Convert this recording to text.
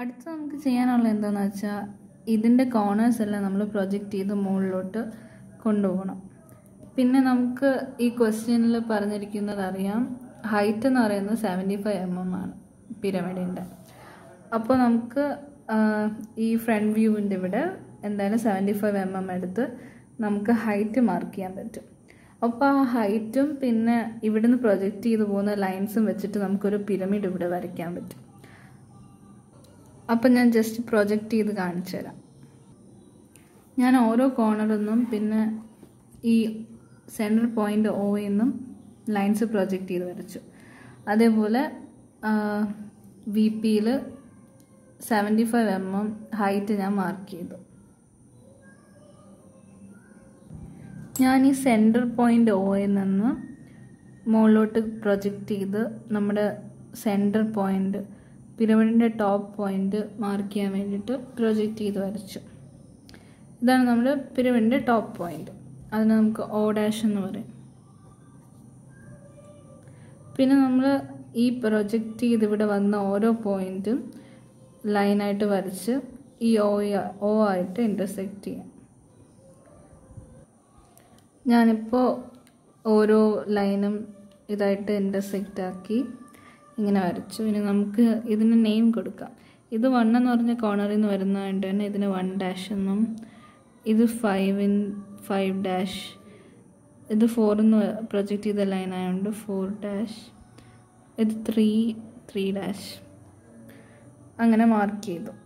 അടുത്ത നമുക്ക് ചെയ്യാനുള്ള എന്താണെന്ന് വെച്ചാൽ ഇതിൻ്റെ കോർണേഴ്സ് എല്ലാം നമ്മൾ പ്രൊജക്റ്റ് ചെയ്ത് മുകളിലോട്ട് കൊണ്ടുപോകണം പിന്നെ നമുക്ക് ഈ ക്വസ്റ്റ്യനിൽ പറഞ്ഞിരിക്കുന്നത് അറിയാം ഹൈറ്റ് എന്ന് പറയുന്നത് സെവൻറ്റി ഫൈവ് എം എം ആണ് പിരമിഡിൻ്റെ അപ്പോൾ നമുക്ക് ആ, ഈ ഫ്രണ്ട് വ്യൂവിൻ്റെ ഇവിടെ എന്തായാലും സെവൻറ്റി ഫൈവ് എം എം എടുത്ത് നമുക്ക് ഹൈറ്റ് മാർക്ക് ചെയ്യാൻ പറ്റും അപ്പോൾ ആ ഹൈറ്റും പിന്നെ ഇവിടുന്ന് പ്രൊജക്റ്റ് ചെയ്ത് പോകുന്ന ലൈൻസും വെച്ചിട്ട് നമുക്കൊരു പിരമിഡ് ഇവിടെ വരയ്ക്കാൻ പറ്റും അപ്പം ഞാൻ ജസ്റ്റ് പ്രൊജക്റ്റ് ചെയ്ത് കാണിച്ചു തരാം ഞാൻ ഓരോ കോർണറിൽ പിന്നെ ഈ സെൻട്രൽ പോയിന്റ് ഒ എന്നും ലൈൻസ് പ്രൊജക്റ്റ് ചെയ്ത് വരച്ചു അതേപോലെ വി പിയിൽ seventy five M M height ഞാൻ മാർക്ക് ചെയ്തു ഞാൻ ഈ സെൻട്രൽ പോയിന്റ് ഒയിൽ നിന്ന് മുകളിലോട്ട് പ്രൊജക്റ്റ് ചെയ്ത് നമ്മുടെ സെൻട്രൽ പോയിന്റ് പിരമിഡിൻ്റെ ടോപ്പ് പോയിന്റ് മാർക്ക് ചെയ്യാൻ വേണ്ടിയിട്ട് പ്രൊജക്റ്റ് ചെയ്ത് വരച്ചു ഇതാണ് നമ്മുടെ പിരമിഡിൻ്റെ ടോപ്പ് പോയിന്റ് അതിന് നമുക്ക് ഓ ഡാഷ് എന്ന് പറയും പിന്നെ നമ്മൾ ഈ പ്രൊജക്റ്റ് ചെയ്ത് ഇവിടെ വന്ന ഓരോ പോയിന്റും ലൈനായിട്ട് വരച്ച് ഈ ഓ ഓ ആയിട്ട് ഇൻ്റർസെക്റ്റ് ചെയ്യാം ഞാനിപ്പോൾ ഓരോ ലൈനും ഇതായിട്ട് ഇൻ്റർസെക്റ്റ് ആക്കി ഇങ്ങനെ വരച്ചു ഇനി നമുക്ക് ഇതിന് നെയിം കൊടുക്കാം ഇത് വൺ എന്ന് പറഞ്ഞ കോർണറിൽ നിന്ന് വരുന്നതുകൊണ്ട് തന്നെ ഇതിന് വൺ ഡാഷ് എന്നും ഇത് ഫൈവ് ഇൻ ഫൈവ് ഡാഷ് ഇത് ഫോർ എന്ന് പ്രൊജക്റ്റ് ചെയ്ത ലൈൻ ആയതുകൊണ്ട് ഫോർ ഡാഷ് ഇത് ത്രീ ത്രീ ഡാഷ് അങ്ങനെ മാർക്ക് ചെയ്തു